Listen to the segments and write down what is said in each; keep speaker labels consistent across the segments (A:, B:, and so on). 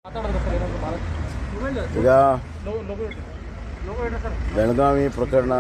A: ಮಾತಾಡಿದ್ರು ಸರ್ ಏನಾದ್ರು ಭಾರತ್
B: ಈಗ
A: ಲೋಗೋ ಲೋಗೋ ಇಟ್ಟು ಲೋಗೋ ಇಟ್ಟು ಸರ್
B: ಬೆಳಗಾವಿ ಪ್ರಕರಣ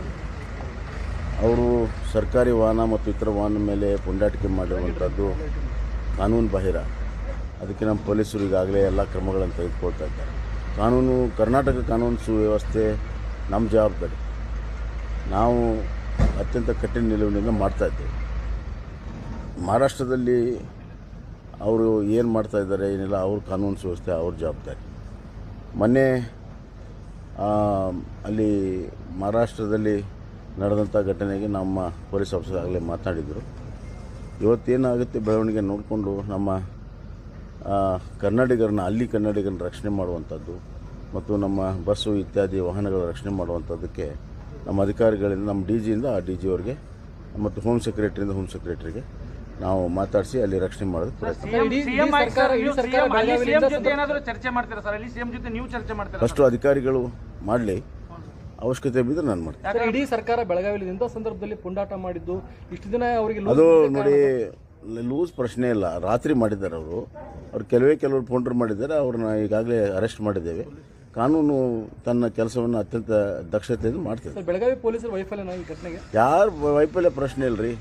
B: ಅವರು ಸರ್ಕಾರಿ ವಾಹನ ಮತ್ತು ಇತರ ವಾಹನ ಮೇಲೆ ಪುಂಡಾಟಿಕೆ ಮಾಡಿರುವಂಥದ್ದು ಕಾನೂನು ಬಾಹಿರ ಅದಕ್ಕೆ ನಮ್ಮ ಪೊಲೀಸರು ಈಗಾಗಲೇ ಎಲ್ಲ ಕ್ರಮಗಳನ್ನು ತೆಗೆದುಕೊಳ್ತಾ ಇದ್ದಾರೆ ಕಾನೂನು ಕರ್ನಾಟಕ ಕಾನೂನು ಸುವ್ಯವಸ್ಥೆ ನಮ್ಮ ಜವಾಬ್ದಾರಿ ನಾವು ಅತ್ಯಂತ ಕಠಿಣ ನಿಲುವಿನಿಂದ ಮಾಡ್ತಾ ಇದ್ದೇವೆ ಮಹಾರಾಷ್ಟ್ರದಲ್ಲಿ ಅವರು ಏನು ಮಾಡ್ತಾ ಇದ್ದಾರೆ ಏನಿಲ್ಲ ಅವ್ರ ಕಾನೂನು ಸುವ್ಯವಸ್ಥೆ ಅವ್ರ ಜವಾಬ್ದಾರಿ ಮೊನ್ನೆ ಆ, ಅಲ್ಲಿ ಮಹಾರಾಷ್ಟ್ರದಲ್ಲಿ ನಡೆದಂಥ ಘಟನೆಗೆ ನಮ್ಮ ಪೊಲೀಸ್ ಆಫೀಸರ್ ಆಗಲೇ ಮಾತನಾಡಿದರು ಇವತ್ತೇನಾಗುತ್ತೆ ಬೆಳವಣಿಗೆ ನೋಡಿಕೊಂಡು ನಮ್ಮ ಆ, ಕನ್ನಡಿಗರನ್ನ ಅಲ್ಲಿ ಕನ್ನಡಿಗರನ್ನ ರಕ್ಷಣೆ ಮಾಡುವಂಥದ್ದು ಮತ್ತು ನಮ್ಮ ಬಸ್ಸು ಇತ್ಯಾದಿ ವಾಹನಗಳ ರಕ್ಷಣೆ ಮಾಡುವಂಥದ್ದಕ್ಕೆ ನಮ್ಮ ಅಧಿಕಾರಿಗಳಿಂದ ನಮ್ಮ ಡಿ ಜಿಯಿಂದ ಆ ಡಿ ಜಿಯವರಿಗೆ ಮತ್ತು ಹೋಮ್ ಸೆಕ್ರೆಟರಿಯಿಂದ ಹೋಮ್ ಸೆಕ್ರೆಟರಿಗೆ ನಾವು ಮಾತಾಡಿಸಿ ಅಲ್ಲಿ ರಕ್ಷಣೆ ಮಾಡೋದಕ್ಕೆ ಪ್ರಯತ್ನ
A: ಸರ್, ಇಡೀ- ಇಡೀ ಸರ್ಕಾರ ಇಡೀ ಸರ್ಕಾರ ಬೆಳಗಾವಿಯಿಂದ
C: ಜೊತೆ ಏನಾದ್ರು ಚರ್ಚೆ ಮಾಡ್ತೀರಾ ಸರ್ ಅಲ್ಲಿ ಸಿಎಂ ಜೊತೆ ನೀವು ಚರ್ಚೆ ಮಾಡ್ತೀರಾ
B: ಫಸ್ಟು ಅಧಿಕಾರಿಗಳು ಮಾಡಲಿ ಅವಶ್ಯಕತೆ ಬಿದ್ದರೆ ನಾನು ಮಾಡ್ತೀನಿ
A: ಸರ್, ಇಡೀ ಸರ್ಕಾರ ಬೆಳಗಾವಿಯಲ್ಲಿ ಇಂಥ ಸಂದರ್ಭದಲ್ಲಿ ಪುಂಡಾಟ ಮಾಡಿದ್ದು ಇಷ್ಟು ದಿನ ಅವರಿಗೆ ಲೂಸ್
B: ಅದು
A: ಬಿಟ್ಟಿದ್ದ
B: ನೋಡಿ ಲೂಸ್ ಪ್ರಶ್ನೆ ಇಲ್ಲ ರಾತ್ರಿ ಮಾಡಿದ್ದಾರೆ ಅವರು ಅವ್ರು ಕೆಲವೇ ಕೆಲವರು ಪೌಂಡ್ರ್ ಮಾಡಿದ್ದಾರೆ ಅವ್ರನ್ನ ಈಗಾಗಲೇ ಅರೆಸ್ಟ್ ಮಾಡಿದ್ದೇವೆ ಕಾನೂನು ತನ್ನ ಕೆಲಸವನ್ನು ಅತ್ಯಂತ ದಕ್ಷತೆಯಿಂದ ಮಾಡ್ತಿದೆ
A: ಸರ್ ಬೆಳಗಾವಿ ಪೊಲೀಸರ ವೈಫಲ್ಯನ ಈ ಘಟನೆಗೆ
B: ಯಾರು ವೈಫಲ್ಯ ಪ್ರಶ್ನೆ ಇಲ್ರಿ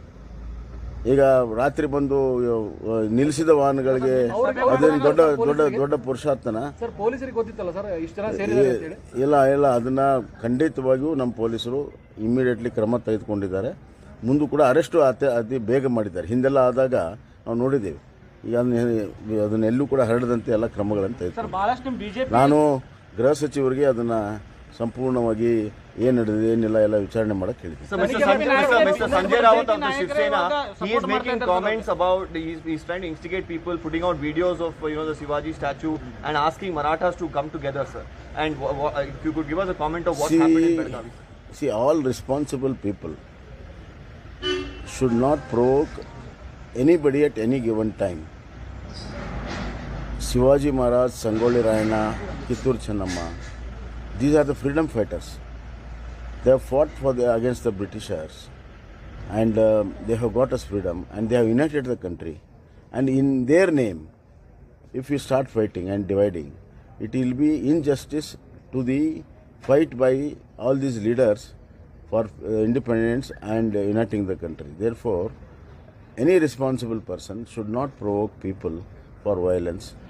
B: ಈಗ ರಾತ್ರಿ ಬಂದು ಅಹ್, ನಿಲ್ಲಿಸಿದ ವಾಹನಗಳಿಗೆ ಅದೇನು ದೊಡ್ಡ ದೊಡ್ಡ ದೊಡ್ಡ ಪುರುಷಾರ್ಥನ
A: ಸರ್ ಪೊಲೀಸರಿಗೆ ಗೊತ್ತಿತ್ತಲ್ಲ ಸರ್ ಇಷ್ಟು ಜನ ಸೇರಿದ್ದಾರೆ ಅಂತೇಳಿ
B: ಇಲ್ಲ ಇಲ್ಲ ಅದನ್ನು ಖಂಡಿತವಾಗಿಯೂ ನಮ್ಮ ಪೊಲೀಸರು ಇಮ್ಮಿಡಿಯೇಟ್ಲಿ ಕ್ರಮ ತೆಗೆದುಕೊಂಡಿದ್ದಾರೆ ಮುಂದೂ ಕೂಡ ಅರೆಸ್ಟು ಅತಿ ಅತಿ ಬೇಗ ಮಾಡಿದ್ದಾರೆ ಹಿಂದೆಲ್ಲ ಆದಾಗ ನಾವು ನೋಡಿದ್ದೇವೆ ಈಗ ಅದನ್ನ ಅದನ್ನೆಲ್ಲೂ ಕೂಡ ಹರಡದಂತೆ ಎಲ್ಲ ಕ್ರಮಗಳನ್ನು ತೆಗೆದುಕೊಂಡು
C: ಸರ್ ಬಹಳಷ್ಟು ನಿಮ್ ಬಿಜೆಪಿ
B: ನಾನು ಗೃಹ ಸಚಿವರಿಗೆ ಅದನ್ನು ಸಂಪೂರ್ಣವಾಗಿ ಏನು ನಡೆದಿದೆ ಏನಿಲ್ಲ ಎಲ್ಲ ವಿಚಾರಣೆ ಮಾಡಕ್ಕೆ ಹೇಳಿದ್ದೀನಿ
D: So, Mr. Sanjay, Mr. Mr. Sanjay Rawat of the Shiv Sena, he is making comments about, he's, he's trying to instigate people, putting out videos of, you know, the Shivaji statue and asking Marathas to come together, sir. And wha- wha- if you could give us a comment of what happened in Belgavi.
B: see, all responsible people should not provoke anybody at any given time. Shivaji Maharaj, Sangoli Rayana, Kittur Channamma, these are the freedom fighters. They have fought for the, against the Britishers and uh, they have got us freedom and they have united the country. And in their name, if we start fighting and dividing, it will be injustice to the fight by all these leaders for uh, independence and uh, uniting the country. Therefore, any responsible person should not provoke people for violence